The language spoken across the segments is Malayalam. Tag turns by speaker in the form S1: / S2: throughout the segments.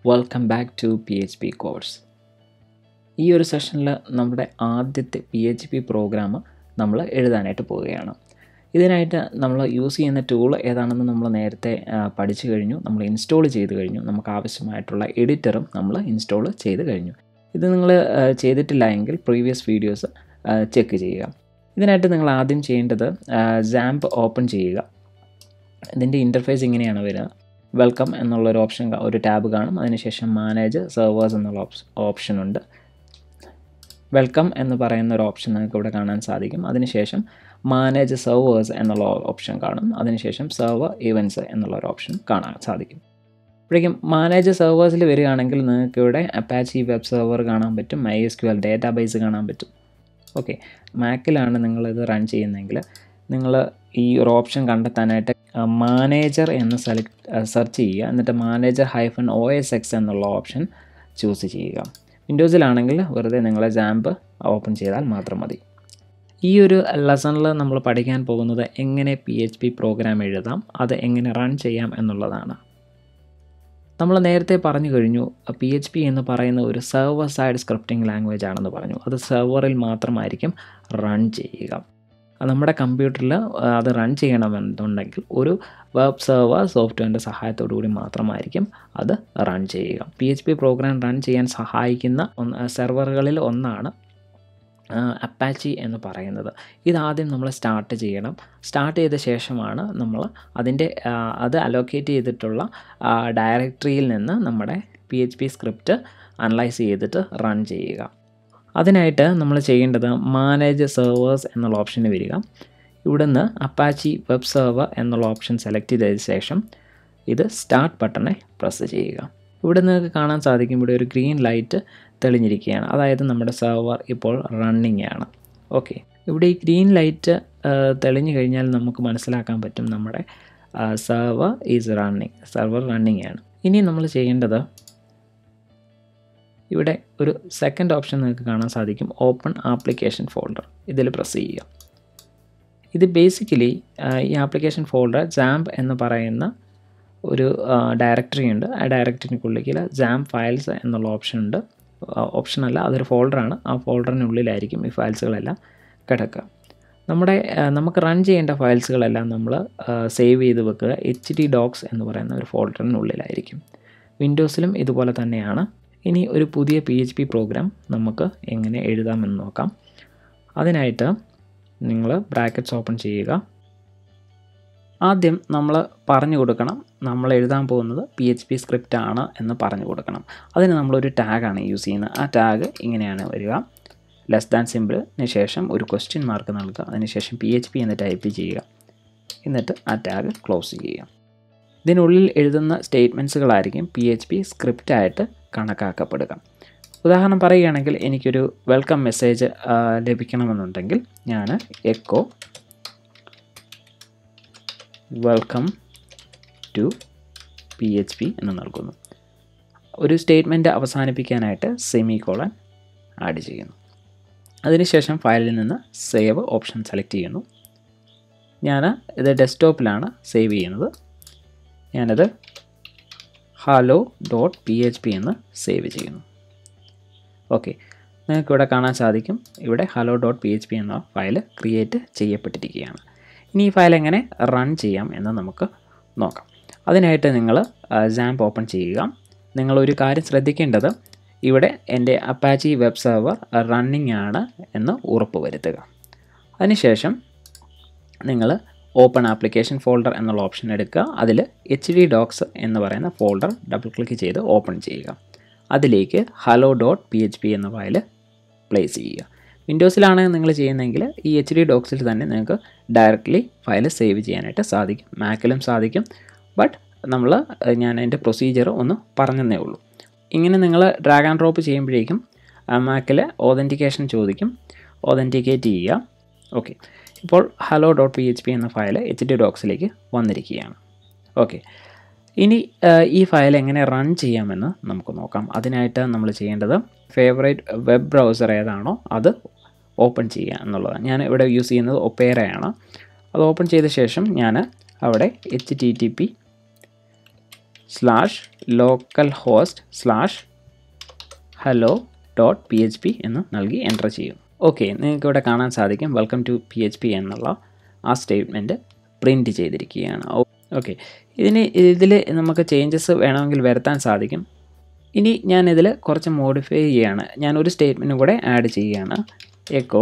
S1: welcome back to P H P course ഈ ഒരു സെഷനിൽ നമ്മുടെ ആദ്യത്തെ പി എച്ച് പി പ്രോഗ്രാം നമ്മൾ എഴുതാനായിട്ട് പോവുകയാണ് ഇതിനായിട്ട് നമ്മൾ യൂസ് ചെയ്യുന്ന ടൂൾ ഏതാണെന്ന് നമ്മൾ നേരത്തെ ആ, പഠിച്ചു കഴിഞ്ഞു നമ്മൾ ഇൻസ്റ്റാൾ ചെയ്ത് കഴിഞ്ഞു നമുക്ക് ആവശ്യമായിട്ടുള്ള എഡിറ്ററും നമ്മൾ ഇൻസ്റ്റാൾ ചെയ്ത് കഴിഞ്ഞു ഇത് നിങ്ങൾ ചെയ്തിട്ടില്ല എങ്കിൽ പ്രീവിയസ് വീഡിയോസ് ചെക്ക് ചെയ്യുക ഇതിനായിട്ട് നിങ്ങൾ ആദ്യം ചെയ്യേണ്ടത് ജാമ്പ് ഓപ്പൺ ചെയ്യുക ഇതിൻ്റെ ഇൻ്റർഫേസ് ഇങ്ങനെയാണ് വരിക വെൽക്കം എന്നുള്ളൊരു ഓപ്ഷൻ കാ- ഒരു ടാബ് കാണും അതിനുശേഷം മാനേജ് സെർവേഴ്സ് എന്നുള്ള ഓപ്ഷൻ ഉണ്ട് വെൽക്കം എന്ന് പറയുന്ന ഒരു ഓപ്ഷൻ നിങ്ങൾക്ക് ഇവിടെ കാണാൻ സാധിക്കും അതിനുശേഷം മാനേജ് സെർവേഴ്സ് എന്നുള്ള ഓപ്ഷൻ കാണും അതിനുശേഷം സെർവർ ഇവൻറ്റ്സ് എന്നുള്ള ഒരു ഓപ്ഷൻ കാണാൻ സാധിക്കും അപ്പോഴേക്കും മാനേജ് സെർവേഴ്സിൽ വരികയാണെങ്കിൽ നിങ്ങൾക്ക് ഇവിടെ അപ്പാച്ചി വെബ് സെർവർ കാണാൻ പറ്റും I S Q L database കാണാൻ പറ്റും ഓക്കെ മാക്കിലാണ് നിങ്ങളിത് റൺ ചെയ്യുന്നതെങ്കിൽ നിങ്ങൾ ഈ ഒരു ഓപ്ഷൻ കണ്ടെത്താനായിട്ട് മാനേജർ എന്ന് സെലക്ട് സെർച്ച് ചെയ്യുക എന്നിട്ട് manager hyphen O S X എന്നുള്ള ഓപ്ഷൻ ചൂസ് ചെയ്യുക വിൻഡോസിലാണെങ്കിൽ വെറുതെ നിങ്ങളെ ജാമ്പ് ഓപ്പൺ ചെയ്താൽ മാത്രം മതി ഈ ഒരു ലെസണിൽ നമ്മൾ പഠിക്കാൻ പോകുന്നത് എങ്ങനെ പി എച്ച് പി പ്രോഗ്രാം എഴുതാം അത് എങ്ങനെ റൺ ചെയ്യാം എന്നുള്ളതാണ് നമ്മൾ നേരത്തെ പറഞ്ഞു കഴിഞ്ഞു പി എച്ച് പി എന്ന് പറയുന്ന ഒരു സെർവർ സൈഡ് സ്ക്രിപ്റ്റിംഗ് ലാംഗ്വേജ് ആണെന്ന് പറഞ്ഞു അത് സെർവറിൽ മാത്രമായിരിക്കും റൺ ചെയ്യുക അത് നമ്മുടെ കമ്പ്യൂട്ടറിൽ അത് റൺ ചെയ്യണമെന്നുണ്ടെങ്കിൽ ഒരു വെബ് സെർവർ സോഫ്റ്റ്വെയറിൻ്റെ സഹായത്തോടു കൂടി മാത്രമായിരിക്കും അത് റൺ ചെയ്യുക P H P program run ചെയ്യാൻ സഹായിക്കുന്ന ഒന്ന് സെർവറുകളിൽ ഒന്നാണ് അപ്പാച്ചി എന്ന് പറയുന്നത് ഇതാദ്യം നമ്മൾ സ്റ്റാർട്ട് ചെയ്യണം സ്റ്റാർട്ട് ചെയ്ത ശേഷമാണ് നമ്മൾ അതിൻ്റെ ആ, അത് അലോക്കേറ്റ് ചെയ്തിട്ടുള്ള ഡയറക്ടറിയിൽ നിന്ന് നമ്മുടെ P H P script analyse ചെയ്തിട്ട് റൺ ചെയ്യുക അതിനായിട്ട് നമ്മൾ ചെയ്യേണ്ടത് മാനേജ് സെർവേഴ്സ് എന്നുള്ള ഓപ്ഷന് വരിക ഇവിടുന്ന് അപ്പാച്ചി വെബ് സെർവർ എന്നുള്ള ഓപ്ഷൻ സെലക്ട് ചെയ്തതിന് ശേഷം ഇത് സ്റ്റാർട്ട് ബട്ടണെ പ്രസ് ചെയ്യുക ഇവിടെ നിങ്ങൾക്ക് കാണാൻ സാധിക്കും ഇവിടെ ഒരു ഗ്രീൻ ലൈറ്റ് തെളിഞ്ഞിരിക്കുകയാണ് അതായത് നമ്മുടെ സെർവർ ഇപ്പോൾ റണ്ണിങ് ആണ് ഓക്കെ ഇവിടെ ഈ ഗ്രീൻ ലൈറ്റ് തെളിഞ്ഞു കഴിഞ്ഞാൽ നമുക്ക് മനസ്സിലാക്കാൻ പറ്റും നമ്മുടെ server is running server running ആണ് ഇനി നമ്മൾ ചെയ്യേണ്ടത് ഇവിടെ ഒരു സെക്കൻഡ് ഓപ്ഷൻ നിങ്ങൾക്ക് കാണാൻ സാധിക്കും ഓപ്പൺ ആപ്ലിക്കേഷൻ ഫോൾഡർ ഇതിൽ പ്രസ് ചെയ്യുക ഇത് ബേസിക്കലി ഈ ആപ്ലിക്കേഷൻ ഫോൾഡർ ജാമ്പ് എന്ന് പറയുന്ന ഒരു ഡയറക്ടറി ഉണ്ട് ആ ഡയറക്ടറിക്കുള്ളിൽ ജാം ഫയൽസ് എന്നുള്ള ഓപ്ഷൻ ഉണ്ട് ഓപ്ഷൻ അല്ല അതൊരു ഫോൾഡറാണ് ആ ഫോൾഡറിനുള്ളിലായിരിക്കും ഈ ഫയൽസുകളെല്ലാം കിടക്കുക നമ്മുടെ ആ, നമുക്ക് റൺ ചെയ്യേണ്ട ഫയൽസുകളെല്ലാം നമ്മൾ സേവ് ചെയ്ത് വെക്കുക എച്ച് ഡി ഡോക്സ് എന്ന് പറയുന്ന ഒരു ഫോൾഡറിനുള്ളിലായിരിക്കും വിൻഡോസിലും ഇതുപോലെ തന്നെയാണ് ഇനി ഒരു പുതിയ പി എച്ച് പി പ്രോഗ്രാം നമുക്ക് എങ്ങനെ എഴുതാമെന്ന് നോക്കാം അതിനായിട്ട് നിങ്ങൾ ബ്രാക്കറ്റ്സ് ഓപ്പൺ ചെയ്യുക ആദ്യം നമ്മൾ പറഞ്ഞു കൊടുക്കണം നമ്മൾ എഴുതാൻ പോകുന്നത് പി എച്ച് പി സ്ക്രിപ്റ്റ് ആണ് എന്ന് പറഞ്ഞു കൊടുക്കണം അതിന് നമ്മളൊരു ടാഗാണ് യൂസ് ചെയ്യുന്നത് ആ ടാഗ് ഇങ്ങനെയാണ് വരിക ലെസ് ദാൻ സിമ്പിളിന് ശേഷം ഒരു ക്വസ്റ്റ്യൻ മാർക്ക് നൽകുക അതിനുശേഷം പി എച്ച് പി എന്ന് ടൈപ്പ് ചെയ്യുക എന്നിട്ട് ആ ടാഗ് ക്ലോസ് ചെയ്യുക ഇതിനുള്ളിൽ എഴുതുന്ന സ്റ്റേറ്റ്മെൻറ്റ്സുകളായിരിക്കും പി എച്ച് പി സ്ക്രിപ്റ്റായിട്ട് കണക്കാക്കപ്പെടുക ഉദാഹരണം പറയുകയാണെങ്കിൽ എനിക്കൊരു വെൽക്കം മെസ്സേജ് ലഭിക്കണമെന്നുണ്ടെങ്കിൽ ഞാൻ echo welcome to P H P എന്ന് നൽകുന്നു ഒരു സ്റ്റേറ്റ്മെൻറ്റ് അവസാനിപ്പിക്കാനായിട്ട് സെമി കോളൻ ആഡ് ചെയ്യുന്നു അതിനുശേഷം ഫയലിൽ നിന്ന് സേവ് ഓപ്ഷൻ സെലക്ട് ചെയ്യുന്നു ഞാൻ ഇത് ഡെസ്ക്ടോപ്പിലാണ് സേവ് ചെയ്യുന്നത് ഞാനത് hello dot P H P എന്ന് സേവ് ചെയ്യുന്നു ഓക്കെ നിങ്ങൾക്ക് ഇവിടെ കാണാൻ സാധിക്കും ഇവിടെ hello dot P H P എന്ന ഫയൽ ക്രിയേറ്റ് ചെയ്യപ്പെട്ടിരിക്കുകയാണ് ഇനി ഈ ഫയൽ എങ്ങനെ റൺ ചെയ്യാം എന്ന് നമുക്ക് നോക്കാം അതിനായിട്ട് നിങ്ങൾ ജാമ്പ് ഓപ്പൺ ചെയ്യുക നിങ്ങളൊരു കാര്യം ശ്രദ്ധിക്കേണ്ടത് ഇവിടെ എൻ്റെ അപ്പാച്ചി വെബ് സെർവർ റണ്ണിങ് ആണ് എന്ന് ഉറപ്പ് വരുത്തുക അതിനുശേഷം നിങ്ങൾ ഓപ്പൺ ആപ്ലിക്കേഷൻ ഫോൾഡർ എന്നുള്ള ഓപ്ഷൻ എടുക്കുക അതിൽ എച്ച് ഡി ഡോക്സ് എന്ന് പറയുന്ന ഫോൾഡർ ഡബിൾ ക്ലിക്ക് ചെയ്ത് ഓപ്പൺ ചെയ്യുക അതിലേക്ക് hello dot P H P എന്ന ഫയൽ പ്ലേസ് ചെയ്യുക വിൻഡോസിലാണ് നിങ്ങൾ ചെയ്യുന്നതെങ്കിൽ ഈ എച്ച് ഡി ഡോക്സിൽ തന്നെ നിങ്ങൾക്ക് ഡയറക്റ്റ്ലി ഫയൽ സേവ് ചെയ്യാനായിട്ട് സാധിക്കും മാക്കിലും സാധിക്കും ബട്ട് നമ്മൾ ഞാൻ അതിൻ്റെ പ്രൊസീജിയർ ഒന്ന് പറഞ്ഞതേ ഉള്ളൂ ഇങ്ങനെ നിങ്ങൾ ഡ്രാഗ് ആൻഡ് ഡ്രോപ്പ് ചെയ്യുമ്പോഴേക്കും മാക്കിൽ ഓതൻറ്റിക്കേഷൻ ചോദിക്കും ഓതൻറ്റിക്കേറ്റ് ചെയ്യുക ഓക്കെ ഇപ്പോൾ hello dot P H P എന്ന ഫയൽ എച്ച് ഡി ഡോക്സിലേക്ക് വന്നിരിക്കുകയാണ് ഓക്കെ ഇനി ആ, ഈ ഫയൽ എങ്ങനെ റൺ ചെയ്യാമെന്ന് നമുക്ക് നോക്കാം അതിനായിട്ട് നമ്മൾ ചെയ്യേണ്ടത് ഫേവറേറ്റ് വെബ് ബ്രൗസർ ഏതാണോ അത് ഓപ്പൺ ചെയ്യുക എന്നുള്ളതാണ് ഞാൻ ഇവിടെ യൂസ് ചെയ്യുന്നത് ഒപ്പേറയാണ് അത് ഓപ്പൺ ചെയ്ത ശേഷം ഞാൻ അവിടെ H T T P slash local host slash hello dot P H P എന്ന് നൽകി എൻ്റർ ചെയ്യും ഓക്കെ നിങ്ങൾക്ക് ഇവിടെ കാണാൻ സാധിക്കും welcome to P H P എന്നുള്ള ആ സ്റ്റേറ്റ്മെൻറ്റ് പ്രിൻറ്റ് ചെയ്തിരിക്കുകയാണ് ഓക്കെ ഇതിന് ഇതിൽ നമുക്ക് ചേഞ്ചസ് വേണമെങ്കിൽ വരുത്താൻ സാധിക്കും ഇനി ഞാനിതിൽ കുറച്ച് മോഡിഫൈ ചെയ്യുകയാണ് ഞാൻ ഒരു സ്റ്റേറ്റ്മെൻറ്റും കൂടെ ആഡ് ചെയ്യുകയാണ് എക്കോ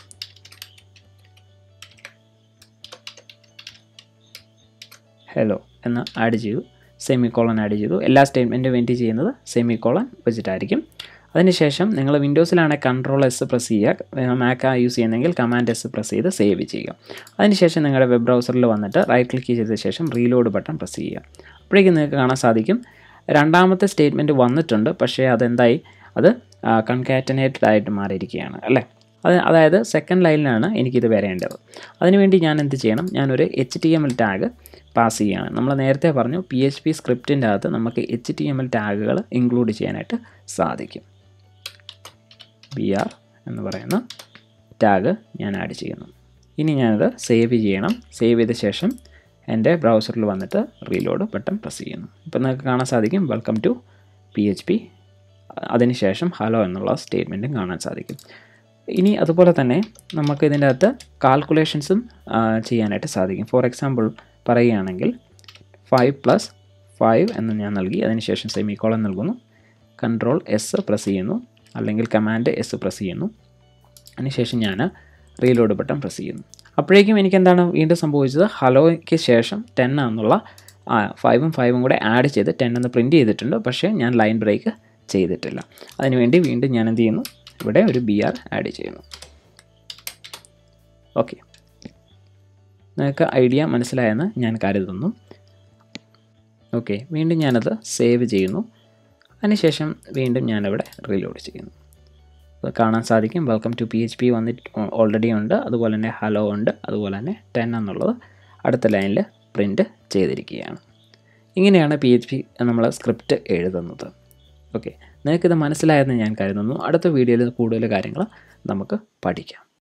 S1: ഹലോ എന്ന് ആഡ് ചെയ്തു സെമി കോളൻ ആഡ് ചെയ്തു എല്ലാ സ്റ്റേറ്റ്മെൻറ്റും വേണ്ടി ചെയ്യുന്നത് സെമി കോളൻ വെച്ചിട്ടായിരിക്കും അതിനുശേഷം നിങ്ങൾ വിൻഡോസിലാണെങ്കിൽ കൺട്രോൾ എസ് പ്രസ് ചെയ്യുക മാക്ക് യൂസ് ചെയ്യുന്നെങ്കിൽ കമാൻഡ് എസ് പ്രസ് ചെയ്ത് സേവ് ചെയ്യുക അതിനുശേഷം നിങ്ങളുടെ വെബ് ബ്രൗസറിൽ വന്നിട്ട് റൈറ്റ് ക്ലിക്ക് ചെയ്ത ശേഷം റീലോഡ് ബട്ടൺ പ്രസ് ചെയ്യുക അപ്പോഴേക്കും നിങ്ങൾക്ക് കാണാൻ സാധിക്കും രണ്ടാമത്തെ സ്റ്റേറ്റ്മെൻറ്റ് വന്നിട്ടുണ്ട് പക്ഷേ അതെന്തായി അത് കൺകാറ്റനേറ്റഡ് ആയിട്ട് മാറിയിരിക്കുകയാണ് അല്ലേ അത് അതായത് സെക്കൻഡ് ലൈനിലാണ് എനിക്കിത് വരേണ്ടത് അതിനുവേണ്ടി ഞാൻ എന്ത് ചെയ്യണം ഞാനൊരു H T M L tag pass ചെയ്യുകയാണ് നമ്മൾ നേരത്തെ പറഞ്ഞു പി എച്ച് പി സ്ക്രിപ്റ്റിൻ്റെ അകത്ത് നമുക്ക് എച്ച് ടി എം എൽ ടാഗുകൾ ഇൻക്ലൂഡ് ചെയ്യാനായിട്ട് സാധിക്കും ബി ആർ എന്ന് പറയുന്ന ടാഗ് ഞാൻ ആഡ് ചെയ്യുന്നു ഇനി ഞാനത് സേവ് ചെയ്യണം സേവ് ചെയ്ത ശേഷം എൻ്റെ ബ്രൗസറിൽ വന്നിട്ട് റീലോഡ് ബട്ടൺ പ്രസ് ചെയ്യുന്നു ഇപ്പം നിങ്ങൾക്ക് കാണാൻ സാധിക്കും welcome to P H P അതിനുശേഷം ഹലോ എന്നുള്ള സ്റ്റേറ്റ്മെൻറ്റും കാണാൻ സാധിക്കും ഇനി അതുപോലെ തന്നെ നമുക്ക് ഇതിൻ്റെ അകത്ത് കാൽക്കുലേഷൻസും ചെയ്യാനായിട്ട് സാധിക്കും ഫോർ എക്സാമ്പിൾ പറയുകയാണെങ്കിൽ ഫൈവ് പ്ലസ് ഫൈവ് എന്ന് ഞാൻ നൽകി അതിനുശേഷം സെമിക്കോളൻ നൽകുന്നു കൺട്രോൾ എസ് പ്രസ് ചെയ്യുന്നു അല്ലെങ്കിൽ കമാൻഡ് എസ് പ്രസ് ചെയ്യുന്നു അതിനുശേഷം ഞാൻ റീലോഡ് ബട്ടൺ പ്രസ് ചെയ്യുന്നു അപ്പോഴേക്കും എനിക്ക് എന്താണ് വീണ്ടും സംഭവിച്ചത് ഹലോയ്ക്ക് ശേഷം ടെൻ എന്നുള്ള ഫൈവും ഫൈവും കൂടെ ആഡ് ചെയ്ത് ടെൻ എന്ന് പ്രിൻറ്റ് ചെയ്തിട്ടുണ്ട് പക്ഷേ ഞാൻ ലൈൻ ബ്രേക്ക് ചെയ്തിട്ടില്ല അതിനുവേണ്ടി വീണ്ടും ഞാൻ എന്ത് ചെയ്യുന്നു ഇവിടെ ഒരു ബി ആർ ആഡ് ചെയ്യുന്നു ഓക്കെ നിങ്ങൾക്ക് ഐഡിയ മനസ്സിലായെന്ന് ഞാൻ കരുതുന്നു ഓക്കെ വീണ്ടും ഞാനത് സേവ് ചെയ്യുന്നു അതിനുശേഷം വീണ്ടും ഞാനിവിടെ റീലോഡ് ചെയ്യുന്നു കാണാൻ സാധിക്കും welcome to P H P വന്നിട്ട് ഓൾറെഡി ഉണ്ട് അതുപോലെ തന്നെ ഹലോ ഉണ്ട് അതുപോലെ തന്നെ ടെൻ എന്നുള്ളത് അടുത്ത ലൈനിൽ പ്രിൻറ്റ് ചെയ്തിരിക്കുകയാണ് ഇങ്ങനെയാണ് പി എച്ച് പി നമ്മൾ സ്ക്രിപ്റ്റ് എഴുതുന്നത് ഓക്കെ നിങ്ങൾക്കിത് മനസ്സിലായെന്ന് ഞാൻ കരുതുന്നു അടുത്ത വീഡിയോയിൽ കൂടുതൽ കാര്യങ്ങൾ നമുക്ക് പഠിക്കാം